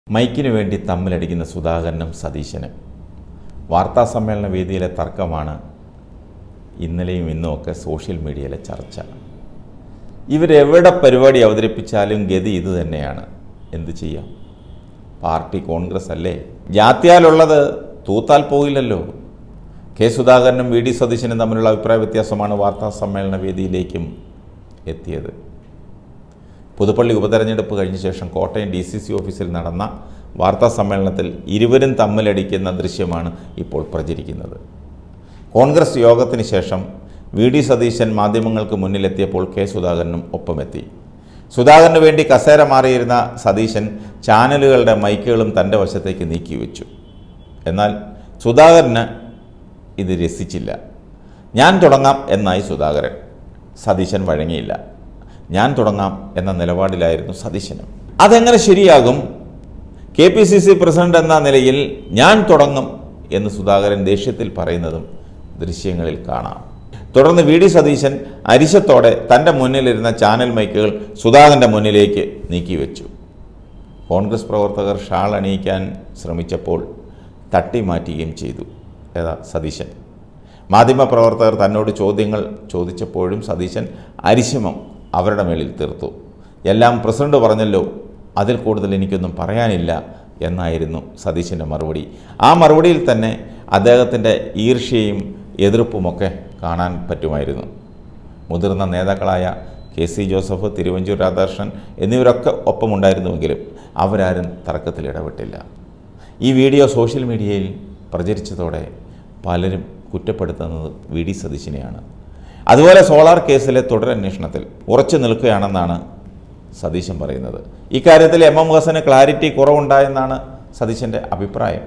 മൈക്കിന് വേണ്ടി തമ്മിലടിക്കുന്ന സുധാകരനും സതീശനും വാർത്താ സമ്മേളന വേദിയിലെ തർക്കമാണ് ഇന്നലെയും ഇന്നുമൊക്കെ സോഷ്യൽ മീഡിയയിലെ ചർച്ച ഇവരെവിടെ പരിപാടി അവതരിപ്പിച്ചാലും ഗതി ഇത് തന്നെയാണ് എന്ത് ചെയ്യാം പാർട്ടി കോൺഗ്രസ് അല്ലേ ജാത്യാലുള്ളത് തൂത്താൽ പോയില്ലല്ലോ കെ സുധാകരനും വി ഡി സതീശനും തമ്മിലുള്ള അഭിപ്രായ വ്യത്യാസമാണ് വാർത്താ സമ്മേളന വേദിയിലേക്കും എത്തിയത് പുതുപ്പള്ളി ഉപതെരഞ്ഞെടുപ്പ് കഴിഞ്ഞ ശേഷം കോട്ടയം ഡി സി സി ഓഫീസിൽ നടന്ന വാർത്താ സമ്മേളനത്തിൽ ഇരുവരും തമ്മിലടിക്കുന്ന ദൃശ്യമാണ് ഇപ്പോൾ പ്രചരിക്കുന്നത് കോൺഗ്രസ് യോഗത്തിന് ശേഷം വി ഡി സതീശൻ മാധ്യമങ്ങൾക്ക് മുന്നിലെത്തിയപ്പോൾ കെ സുധാകരനും ഒപ്പമെത്തി സുധാകരന് വേണ്ടി കസേര മാറിയിരുന്ന സതീശൻ ചാനലുകളുടെ മൈക്കുകളും തൻ്റെ വശത്തേക്ക് നീക്കിവെച്ചു എന്നാൽ സുധാകരന് ഇത് രസിച്ചില്ല ഞാൻ തുടങ്ങാം എന്നായി സുധാകരൻ സതീശൻ വഴങ്ങിയില്ല ഞാൻ തുടങ്ങാം എന്ന നിലപാടിലായിരുന്നു സതീശനും അതെങ്ങനെ ശരിയാകും K P C C president എന്ന നിലയിൽ ഞാൻ തുടങ്ങും എന്ന് സുധാകരൻ ദേഷ്യത്തിൽ പറയുന്നതും ദൃശ്യങ്ങളിൽ കാണാം തുടർന്ന് വി ഡി സതീശൻ അരിശത്തോടെ തൻ്റെ മുന്നിലിരുന്ന ചാനൽ മൈക്കുകൾ സുധാകരൻ്റെ മുന്നിലേക്ക് നീക്കിവെച്ചു കോൺഗ്രസ് പ്രവർത്തകർ ഷാൾ അണിയിക്കാൻ ശ്രമിച്ചപ്പോൾ തട്ടിമാറ്റുകയും ചെയ്തു ഏതാ സതീശൻ മാധ്യമപ്രവർത്തകർ തന്നോട് ചോദ്യങ്ങൾ ചോദിച്ചപ്പോഴും സതീശൻ അരിശമം അവരുടെ മേളിൽ തീർത്തു എല്ലാം പ്രസിഡന്റ് പറഞ്ഞല്ലോ അതിൽ കൂടുതൽ എനിക്കൊന്നും പറയാനില്ല എന്നായിരുന്നു സതീശൻ്റെ മറുപടി ആ മറുപടിയിൽ തന്നെ അദ്ദേഹത്തിൻ്റെ ഈർഷ്യയും എതിർപ്പുമൊക്കെ കാണാൻ പറ്റുമായിരുന്നു മുതിർന്ന നേതാക്കളായ കെ സി ജോസഫ് തിരുവഞ്ചൂർ രാധാകൃഷ്ണൻ എന്നിവരൊക്കെ ഒപ്പമുണ്ടായിരുന്നുവെങ്കിലും അവരാരും തർക്കത്തിൽ ഇടപെട്ടില്ല ഈ വീഡിയോ സോഷ്യൽ മീഡിയയിൽ പ്രചരിച്ചതോടെ പലരും കുറ്റപ്പെടുത്തുന്നത് വി ഡി സതീശിനെയാണ് അതുപോലെ സോളാർ കേസിലെ തുടരന്വേഷണത്തിൽ ഉറച്ചു നിൽക്കുകയാണെന്നാണ് സതീശൻ പറയുന്നത് ഇക്കാര്യത്തിൽ എം എം ഹസന് ക്ലാരിറ്റി കുറവുണ്ടായെന്നാണ് സതീശൻ്റെ അഭിപ്രായം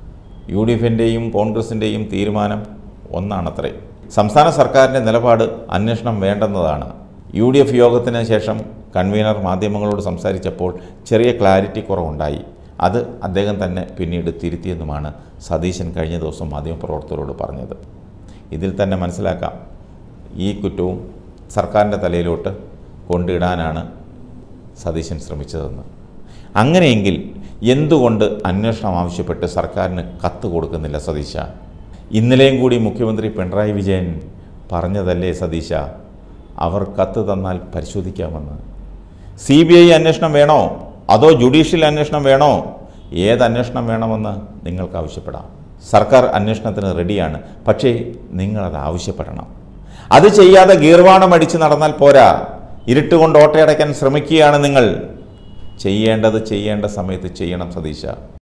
യു ഡി എഫിൻ്റെയും കോൺഗ്രസിൻ്റെയും തീരുമാനം ഒന്നാണത്രേ സംസ്ഥാന സർക്കാരിൻ്റെ നിലപാട് അന്വേഷണം വേണ്ടെന്നതാണ് യു ഡി എഫ് യോഗത്തിന് ശേഷം കൺവീനർ മാധ്യമങ്ങളോട് സംസാരിച്ചപ്പോൾ ചെറിയ ക്ലാരിറ്റി കുറവുണ്ടായി അത് അദ്ദേഹം തന്നെ പിന്നീട് തിരുത്തിയെന്നുമാണ് സതീശൻ കഴിഞ്ഞ ദിവസം മാധ്യമപ്രവർത്തകരോട് പറഞ്ഞത് ഇതിൽ തന്നെ മനസ്സിലാക്കാം ഈ കുറ്റവും സർക്കാരിൻ്റെ തലയിലോട്ട് കൊണ്ടിടാനാണ് സതീശൻ ശ്രമിച്ചതെന്ന് അങ്ങനെയെങ്കിൽ എന്തുകൊണ്ട് അന്വേഷണം ആവശ്യപ്പെട്ട് സർക്കാരിന് കത്ത് കൊടുക്കുന്നില്ല സതീശ ഇന്നലെയും കൂടി മുഖ്യമന്ത്രി പിണറായി വിജയൻ പറഞ്ഞതല്ലേ സതീശ അവർ കത്ത് തന്നാൽ പരിശോധിക്കാമെന്ന് സി ബി ഐ അന്വേഷണം വേണോ അതോ ജുഡീഷ്യൽ അന്വേഷണം വേണോ ഏത് അന്വേഷണം വേണമെന്ന് നിങ്ങൾക്ക് ആവശ്യപ്പെടാം സർക്കാർ അന്വേഷണത്തിന് റെഡിയാണ് പക്ഷേ നിങ്ങളത് ആവശ്യപ്പെടണം അത് ചെയ്യാതെ ഗീർവാണം അടിച്ച് നടന്നാൽ പോരാ ഇരുട്ടുകൊണ്ട് ഓട്ടയടയ്ക്കാൻ ശ്രമിക്കുകയാണ് നിങ്ങൾ ചെയ്യേണ്ടത് ചെയ്യേണ്ട സമയത്ത് ചെയ്യണം സതീശ